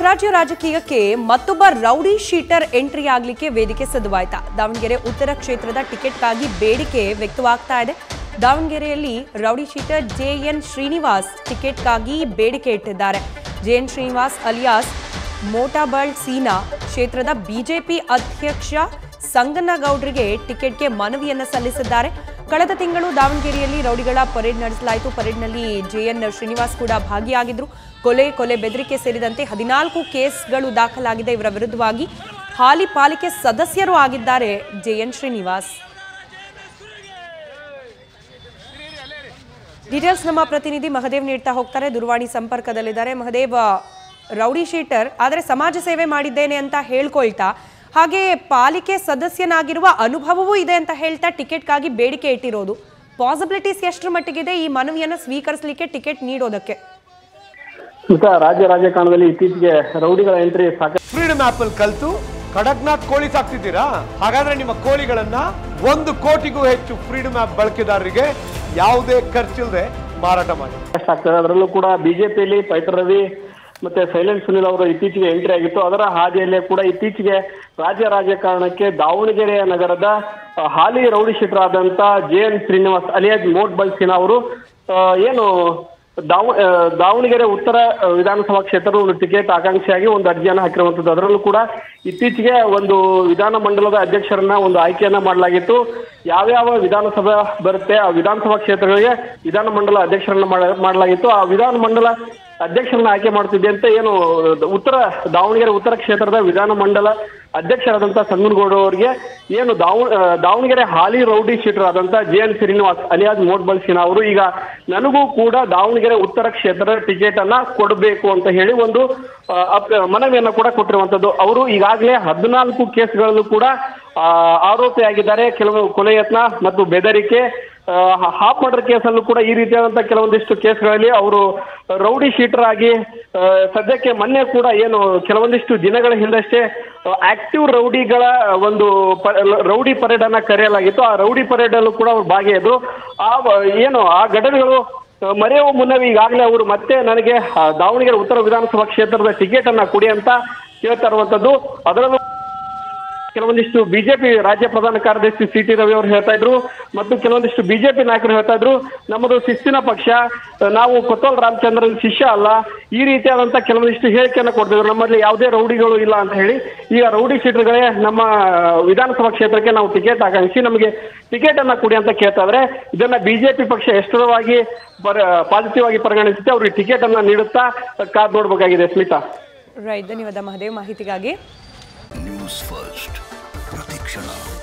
ರಾಜ್ಯ ರಾಜಕೀಯಕ್ಕೆ ಮತ್ತೊಬ್ಬ ರೌಡಿ ಶೀಟರ್ ಎಂಟ್ರಿ ಆಗ್ಲಿಕ್ಕೆ ವೇದಿಕೆ ಸಿದ್ಧವಾಯ್ತಾ ದಾವಣಗೆರೆ ಉತ್ತರ ಕ್ಷೇತ್ರದ ಟಿಕೆಟ್ಗಾಗಿ ಬೇಡಿಕೆ ವ್ಯಕ್ತವಾಗ್ತಾ ಇದೆ ದಾವಣಗೆರೆಯಲ್ಲಿ rowdy sheeter J N Srinivas ಟಿಕೆಟ್ಗಾಗಿ ಬೇಡಿಕೆ ಇಟ್ಟಿದ್ದಾರೆ ಜೆ ಎನ್ ಶ್ರೀನಿವಾಸ್ ಅಲಿಯಾಸ್ ಮೋಟಾಬಾಳ್ ಸೀನಾ ಕ್ಷೇತ್ರದ ಬಿಜೆಪಿ ಅಧ್ಯಕ್ಷ ಸಂಗನಗೌಡರಿಗೆ ಟಿಕೆಟ್ಗೆ ಮನವಿಯನ್ನ ಸಲ್ಲಿಸಿದ್ದಾರೆ ಕಳೆದ ತಿಂಗಳು ದಾವಣಗೆರೆಯಲ್ಲಿ ರೌಡಿಗಳ ಪರೇಡ್ ನಡೆಸಲಾಯಿತು ಪರೇಡ್ನಲ್ಲಿ ಜೆಎನ್ ಶ್ರೀನಿವಾಸ್ ಕೂಡ ಭಾಗಿಯಾಗಿದ್ರು ಕೊಲೆ ಕೊಲೆ ಬೆದರಿಕೆ ಸೇರಿದಂತೆ ಹದಿನಾಲ್ಕು ಕೇಸ್ಗಳು ದಾಖಲಾಗಿದೆ ಇವರ ವಿರುದ್ಧವಾಗಿ ಹಾಲಿ ಪಾಲಿಕೆ ಸದಸ್ಯರು ಆಗಿದ್ದಾರೆ ಜೆಎನ್ ಶ್ರೀನಿವಾಸ್ ಡೀಟೇಲ್ಸ್ ನಮ್ಮ ಪ್ರತಿನಿಧಿ ಮಹದೇವ್ ನೀಡ್ತಾ ಹೋಗ್ತಾರೆ ದೂರವಾಣಿ ಸಂಪರ್ಕದಲ್ಲಿದ್ದಾರೆ ಮಹದೇವ್ ರೌಡಿ ಶೀಟರ್ ಆದರೆ ಸಮಾಜ ಸೇವೆ ಮಾಡಿದ್ದೇನೆ ಅಂತ ಹೇಳ್ಕೊಳ್ತಾ ಹಾಗೆ ಪಾಲಿಕೆ ಸದಸ್ಯನಾಗಿರುವ ಅನುಭವವೂ ಇದೆ ಅಂತ ಹೇಳ್ತಾ ಟಿಕೆಟ್ಗಾಗಿ ಬೇಡಿಕೆ ಇಟ್ಟಿರೋದು ಪಾಸಿಬಿಲಿಟೀಸ್ ಎಷ್ಟರ ಮಟ್ಟಿಗಿದೆ ಈ ಮನವಿಯನ್ನು ಸ್ವೀಕರಿಸಲಿಕ್ಕೆ ಟಿಕೆಟ್ ನೀಡೋದಕ್ಕೆ ಸ್ಮಿತಾ ರಾಜ್ಯ ರಾಜಕಾರಣದಲ್ಲಿ ಇತ್ತೀಚೆಗೆ ರೌಡಿಗಳ ಎಂಟ್ರಿ ಸಾಕಷ್ಟು ಫ್ರೀಡಮ್ ಆಪ್ ಅಲ್ಲಿ ಕಲ್ತು ಕಡಕ್ನಾಥ್ ಕೋಳಿ ಸಾಕ್ತಿದ್ದೀರಾ ಹಾಗಾದ್ರೆ ನಿಮ್ಮ ಕೋಳಿಗಳನ್ನ ಒಂದು ಕೋಟಿಗೂ ಹೆಚ್ಚು ಫ್ರೀಡಮ್ ಆಪ್ ಬಳಕೆದಾರರಿಗೆ ಯಾವುದೇ ಖರ್ಚಿಲ್ಲದೆ ಮಾರಾಟ ಮಾಡಿ ಆಗ್ತದೆ ಅದರಲ್ಲೂ ಕೂಡ ಬಿಜೆಪಿಯಲ್ಲಿ ಪೈತರ ರವಿ ಮತ್ತೆ ಸೈಲೆಂಟ್ ಸುನಿಲ್ ಅವರು ಇತ್ತೀಚೆಗೆ ಎಂಟ್ರಿ ಆಗಿತ್ತು ಅದರ ಹಾದಿಯಲ್ಲೇ ಕೂಡ ಇತ್ತೀಚೆಗೆ ರಾಜ್ಯ ರಾಜಕಾರಣಕ್ಕೆ ದಾವಣಗೆರೆ ನಗರದ ಆ, ಹಾಲಿ ರೌಡಿ ಶೀಟರ್ ಆದಂತ ಜೆ ಎನ್ ಶ್ರೀನಿವಾಸ್ ಅಲಿಯಾಜ್ ಮೋಟ್ ಬಲ್ಸಿನ ಅವರು ಆ, ಏನು ದಾವ ಆ, ದಾವಣಗೆರೆ ಉತ್ತರ ಆ, ವಿಧಾನಸಭಾ ಕ್ಷೇತ್ರದ ಒಂದು ಟಿಕೆಟ್ ಆಕಾಂಕ್ಷಿಯಾಗಿ ಒಂದು ಅರ್ಜಿಯನ್ನು ಹಾಕಿರುವಂಥದ್ದು ಅದರಲ್ಲೂ ಕೂಡ ಇತ್ತೀಚೆಗೆ ಒಂದು ವಿಧಾನ ಮಂಡಲದ ಅಧ್ಯಕ್ಷರನ್ನ ಒಂದು ಆಯ್ಕೆಯನ್ನ ಮಾಡಲಾಗಿತ್ತು ಯಾವ್ಯಾವ ವಿಧಾನಸಭಾ ಬರುತ್ತೆ ಆ ವಿಧಾನಸಭಾ ಕ್ಷೇತ್ರಗಳಿಗೆ ವಿಧಾನ ಮಂಡಲ ಅಧ್ಯಕ್ಷರನ್ನ ಮಾಡ- ಮಾಡಲಾಗಿತ್ತು ಆ ವಿಧಾನ ಮಂಡಲ ಅಧ್ಯಕ್ಷರನ್ನ ಆಯ್ಕೆ ಮಾಡ್ತಿದ್ದೆ ಅಂತ ಏನು ಉತ್ತರ ದಾವಣಗೆರೆ ಉತ್ತರ ಕ್ಷೇತ್ರದ ವಿಧಾನ ಮಂಡಲ ಅಧ್ಯಕ್ಷರಾದಂಥ ಸಂಗನಗೌಡ ಅವರಿಗೆ ಏನು ದಾವ ಆ, ದಾವಣಗೆರೆ ಹಾಲಿ ರೌಡಿ ಶೀಟರ್ ಆದಂಥ ಜೆ ಎನ್ ಶ್ರೀನಿವಾಸ್ ಅಲಿಯಾಜ್ ಮೋಟ್ಬಲ್ ಸಿನ್ಹಾ ಅವರು ಈಗ ನನಗೂ ಕೂಡ ದಾವಣಗೆರೆ ಉತ್ತರ ಕ್ಷೇತ್ರದ ಟಿಕೆಟ್ ಅನ್ನ ಕೊಡಬೇಕು ಅಂತ ಹೇಳಿ ಒಂದು ಆ, ಅಪ್- ಮನವಿಯನ್ನ ಕೂಡ ಕೊಟ್ಟಿರುವಂತದ್ದು ಅವರು ಈಗಾಗಲೇ ಹದಿನಾಲ್ಕು ಕೇಸ್ಗಳಲ್ಲೂ ಕೂಡ ಆ, ಆರೋಪಿಯಾಗಿದ್ದಾರೆ ಕೆಲವು ಕೊಲೆ ಯತ್ನ ಮತ್ತು ಬೆದರಿಕೆ ಆ, ಹಾಫ್ ಮರ್ಡರ್ ಕೇಸಲ್ಲೂ ಕೂಡ ಈ ರೀತಿಯಾದಂಥ ಕೆಲವೊಂದಿಷ್ಟು ಕೇಸ್ಗಳಲ್ಲಿ ಅವರು ರೌಡಿ ಶೀಟರ್ ಆಗಿ ಆ, ಸದ್ಯಕ್ಕೆ ಮೊನ್ನೆ ಕೂಡ ಏನು ಕೆಲವೊಂದಿಷ್ಟು ದಿನಗಳ ಹಿಂದಷ್ಟೇ ಆಕ್ಟಿವ್ ರೌಡಿಗಳ ಒಂದು ಪ- ರೌಡಿ ಪರೇಡ್ ಅನ್ನ ಕರೆಯಲಾಗಿತ್ತು ಆ ರೌಡಿ ಪರೇಡ್ ಅಲ್ಲೂ ಕೂಡ ಅವರು ಭಾಗಿಯಾದ್ರು ಆ ವ- ಏನು ಆ ಘಟನೆಗಳು ಆ, ಮರೆಯುವ ಮುನ್ನವೇ ಈಗಾಗಲೇ ಅವರು ಮತ್ತೆ ನನಗೆ ಆ, ದಾವಣಗೆರೆ ಉತ್ತರ ವಿಧಾನಸಭಾ ಕ್ಷೇತ್ರದ ಟಿಕೆಟ್ ಅನ್ನ ಕೊಡಿ ಅಂತ ಕೇಳ್ತಾ ಇರುವಂತದ್ದು ಅದರಲ್ಲೂ ಕೆಲವೊಂದಿಷ್ಟು ಬಿಜೆಪಿ ರಾಜ್ಯ ಪ್ರಧಾನ ಕಾರ್ಯದರ್ಶಿ ಸಿ ಟಿ ರವಿ ಅವರು ಹೇಳ್ತಾ ಇದ್ರು ಮತ್ತು ಕೆಲವೊಂದಿಷ್ಟು ಬಿಜೆಪಿ ನಾಯಕರು ಹೇಳ್ತಾ ಇದ್ರು ನಮ್ಮದು ಶಿಸ್ತಿನ ಪಕ್ಷ ನಾವು ಕೊತ್ತೋಲ್ ರಾಮಚಂದ್ರನ್ ಶಿಷ್ಯ ಅಲ್ಲ ಈ ರೀತಿಯಾದಂತ ಕೆಲವೊಂದಿಷ್ಟು ಹೇಳಿಕೆಯನ್ನು ಕೊಡ್ತಿದ್ರು ನಮ್ಮಲ್ಲಿ ಯಾವುದೇ ರೌಡಿಗಳು ಇಲ್ಲ ಅಂತ ಹೇಳಿ ಈಗ ರೌಡಿ ಶೀಟರ್ಗಳೇ ನಮ್ಮ ವಿಧಾನಸಭಾ ಕ್ಷೇತ್ರಕ್ಕೆ ನಾವು ಟಿಕೆಟ್ ಆಕಾಂಕ್ಷಿ ನಮಗೆ ಟಿಕೆಟ್ ಅನ್ನ ಕೊಡಿ ಅಂತ ಕೇಳ್ತಾ ಇದ್ರೆ ಇದನ್ನ ಬಿಜೆಪಿ ಪಕ್ಷ ಎಷ್ಟರವಾಗಿ ಪರ ಪಾಸಿಟಿವ್ ಆಗಿ ಪರಿಗಣಿಸುತ್ತೆ ಅವ್ರಿಗೆ ಟಿಕೆಟ್ ಅನ್ನ ನೀಡುತ್ತಾ ಕಾದ್ ನೋಡ್ಬೇಕಾಗಿದೆ ಸ್ಮಿತಾ ರೈಟ್ ಧನ್ಯವಾದ ಮಹದೇವ್ ಮಾಹಿತಿಗಾಗಿ ನ್ಯೂಸ್ ಫಸ್ಟ್ ಪ್ರತಿಕ್ಷಣ